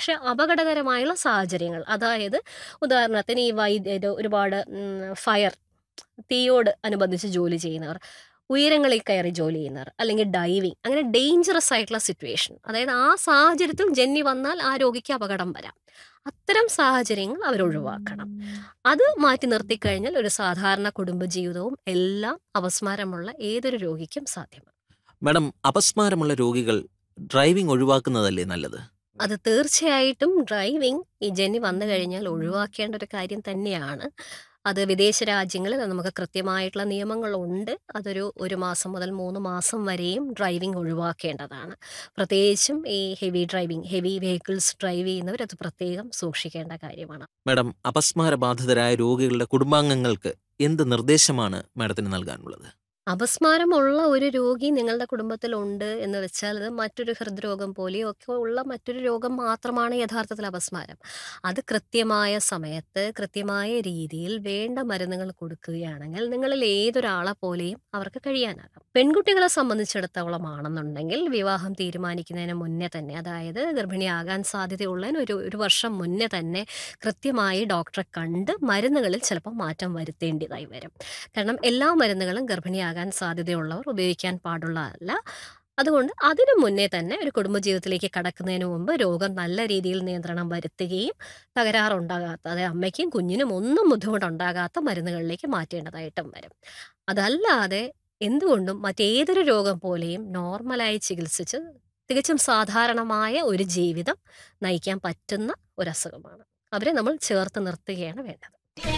പക്ഷെ അപകടകരമായുള്ള സാഹചര്യങ്ങൾ അതായത് ഉദാഹരണത്തിന് ഈ വൈദ്യ ഇത് ഒരുപാട് ഫയർ തീയോട് അനുബന്ധിച്ച് ജോലി ചെയ്യുന്നവർ ഉയരങ്ങളിൽ കയറി ജോലി ചെയ്യുന്നവർ അല്ലെങ്കിൽ ഡൈവിങ് അങ്ങനെ ഡേഞ്ചറസ് ആയിട്ടുള്ള സിറ്റുവേഷൻ അതായത് ആ സാഹചര്യത്തിൽ ജന്നി വന്നാൽ ആ രോഗിക്ക് അപകടം വരാം അത്തരം സാഹചര്യങ്ങൾ അവർ ഒഴിവാക്കണം അത് മാറ്റി നിർത്തിക്കഴിഞ്ഞാൽ ഒരു സാധാരണ കുടുംബജീവിതവും എല്ലാം അപസ്മാരമുള്ള ഏതൊരു രോഗിക്കും സാധ്യമാണ് മാഡം അപസ്മാരമുള്ള രോഗികൾ ഡ്രൈവിംഗ് ഒഴിവാക്കുന്നതല്ലേ നല്ലത് അത് തീർച്ചയായിട്ടും ഡ്രൈവിംഗ് ഈ ജന്നി വന്നു കഴിഞ്ഞാൽ ഒഴിവാക്കേണ്ട ഒരു കാര്യം തന്നെയാണ് അത് വിദേശ രാജ്യങ്ങളിൽ നമുക്ക് കൃത്യമായിട്ടുള്ള നിയമങ്ങളുണ്ട് അതൊരു ഒരു മാസം മുതൽ മൂന്ന് മാസം വരെയും ഡ്രൈവിംഗ് ഒഴിവാക്കേണ്ടതാണ് പ്രത്യേകിച്ചും ഈ heavy driving heavy vehicles drive ചെയ്യുന്നവർ അത് പ്രത്യേകം സൂക്ഷിക്കേണ്ട കാര്യമാണ് മാഡം അപസ്മാരബാധിതരായ രോഗികളുടെ കുടുംബാംഗങ്ങൾക്ക് എന്ത് നിർദ്ദേശമാണ് മാഡത്തിന് നൽകാനുള്ളത് അപസ്മാരമുള്ള ഒരു രോഗി നിങ്ങളുടെ കുടുംബത്തിലുണ്ട് എന്ന് വെച്ചാൽ അത് മറ്റൊരു ഹൃദ്രോഗം പോലെയോ ഒക്കെ ഉള്ള മറ്റൊരു രോഗം മാത്രമാണ് യഥാർത്ഥത്തിൽ അപസ്മാരം അത് കൃത്യമായ സമയത്ത് കൃത്യമായ രീതിയിൽ വേണ്ട മരുന്നുകൾ കൊടുക്കുകയാണെങ്കിൽ നിങ്ങളിൽ ഏതൊരാളെ പോലെയും അവർക്ക് കഴിയാനാകും പെൺകുട്ടികളെ സംബന്ധിച്ചിടത്തോളം ആണെന്നുണ്ടെങ്കിൽ വിവാഹം തീരുമാനിക്കുന്നതിന് മുന്നേ തന്നെ അതായത് ഗർഭിണിയാകാൻ സാധ്യതയുള്ളതിന് ഒരു ഒരു വർഷം മുന്നേ തന്നെ കൃത്യമായി ഡോക്ടറെ കണ്ട് മരുന്നുകളിൽ ചിലപ്പോൾ മാറ്റം വരുത്തേണ്ടതായി വരും കാരണം എല്ലാ മരുന്നുകളും ഗർഭിണിയാകാൻ സാധ്യതയുള്ളവർ ഉപയോഗിക്കാൻ പാടുള്ളതല്ല അതുകൊണ്ട് അതിനു മുന്നേ തന്നെ ഒരു കുടുംബജീവിതത്തിലേക്ക് കടക്കുന്നതിന് മുമ്പ് രോഗം നല്ല രീതിയിൽ നിയന്ത്രണം വരുത്തുകയും തകരാറുണ്ടാകാത്ത അതായത് അമ്മയ്ക്കും കുഞ്ഞിനും ഒന്നും ബുദ്ധിമുട്ടുണ്ടാകാത്ത മരുന്നുകളിലേക്ക് മാറ്റേണ്ടതായിട്ടും വരും അതല്ലാതെ എന്തുകൊണ്ടും മറ്റേതൊരു രോഗം പോലെയും നോർമലായി ചികിത്സിച്ച് തികച്ചും സാധാരണമായ ഒരു ജീവിതം നയിക്കാൻ പറ്റുന്ന ഒരു അസുഖമാണ് അവരെ നമ്മൾ ചേർത്ത് നിർത്തുകയാണ് വേണ്ടത്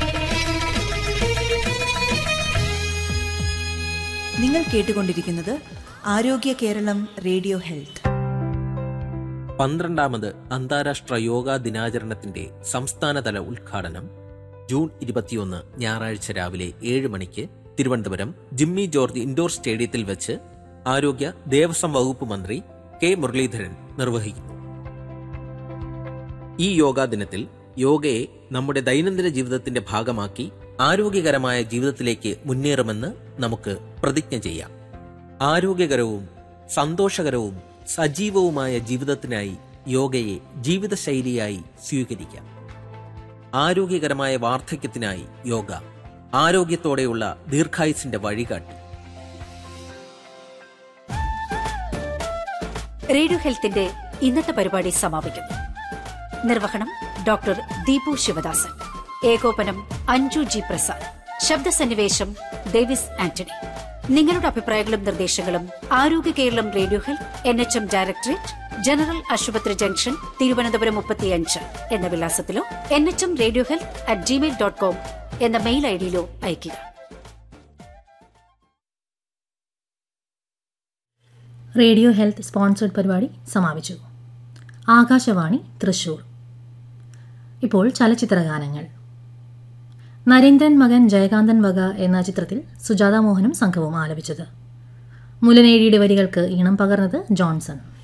നിങ്ങൾ കേട്ടുകൊണ്ടിരിക്കുന്നത് ആരോഗ്യ കേരളം റേഡിയോ ഹെൽത്ത് പന്ത്രണ്ടാമത് അന്താരാഷ്ട്ര യോഗാ ദിനാചരണത്തിന്റെ സംസ്ഥാനതല ഉദ്ഘാടനം ജൂൺ ഇരുപത്തിയൊന്ന് ഞായറാഴ്ച രാവിലെ ഏഴ് മണിക്ക് തിരുവനന്തപുരം ജിമ്മി ജോർജ് ഇൻഡോർ സ്റ്റേഡിയത്തിൽ വെച്ച് ആരോഗ്യ ദേവസ്വം വകുപ്പ് മന്ത്രി കെ മുരളീധരൻ നിർവഹിക്കുന്നു ഈ യോഗാ ദിനത്തിൽ യോഗയെ നമ്മുടെ ദൈനംദിന ജീവിതത്തിന്റെ ഭാഗമാക്കി ആരോഗ്യകരമായ ജീവിതത്തിലേക്ക് മുന്നേറുമെന്ന് നമുക്ക് പ്രതിജ്ഞ ചെയ്യാം ആരോഗ്യകരവും സന്തോഷകരവും സജീവവുമായ ജീവിതത്തിനായി യോഗയെ ജീവിതശൈലിയായി സ്വീകരിക്കാം ആരോഗ്യകരമായ വാർദ്ധക്യത്തിനായി യോഗ ആരോഗ്യത്തോടെയുള്ള ദീർഘായുസിന്റെ വഴികാട്ടി റേഡിയോ ഹെൽത്തിന്റെ ഇന്നത്തെ പരിപാടി സമാപിക്കുന്നു നിർവഹണം ഡോക്ടർ ദീപു ശിവദാസൻ ഏകോപനം അഞ്ജു ജി പ്രസാദ് ശബ്ദസന്നിവേശം ഡേവിസ് ആന്റണി നിങ്ങളുടെ അഭിപ്രായങ്ങളും നിർദ്ദേശങ്ങളും Arogya Keralam radio health N H M directorate general ആശുപത്രി ജംഗ്ഷൻ തിരുവനന്തപുരം മുപ്പത്തിയഞ്ച് എന്ന വിലാസത്തിലോ N H M radio health at Gmail dot com എന്ന മെയിൽ ഐഡിയിലോ അയയ്ക്കുക റേഡിയോ ഹെൽത്ത് സ്പോൺസേഡ് പരിപാടി സമാപിച്ചു ആകാശവാണി തൃശൂർ ഇപ്പോൾ ചലച്ചിത്രഗാനങ്ങൾ നരേന്ദ്രൻ മകൻ ജയകാന്തൻ വക എന്ന ചിത്രത്തിൽ സുജാത മോഹനും സംഘവും ആലപിച്ചത് മുലനേഴിയുടെ വരികൾക്ക് ഈണം പകർന്നത് ജോൺസൺ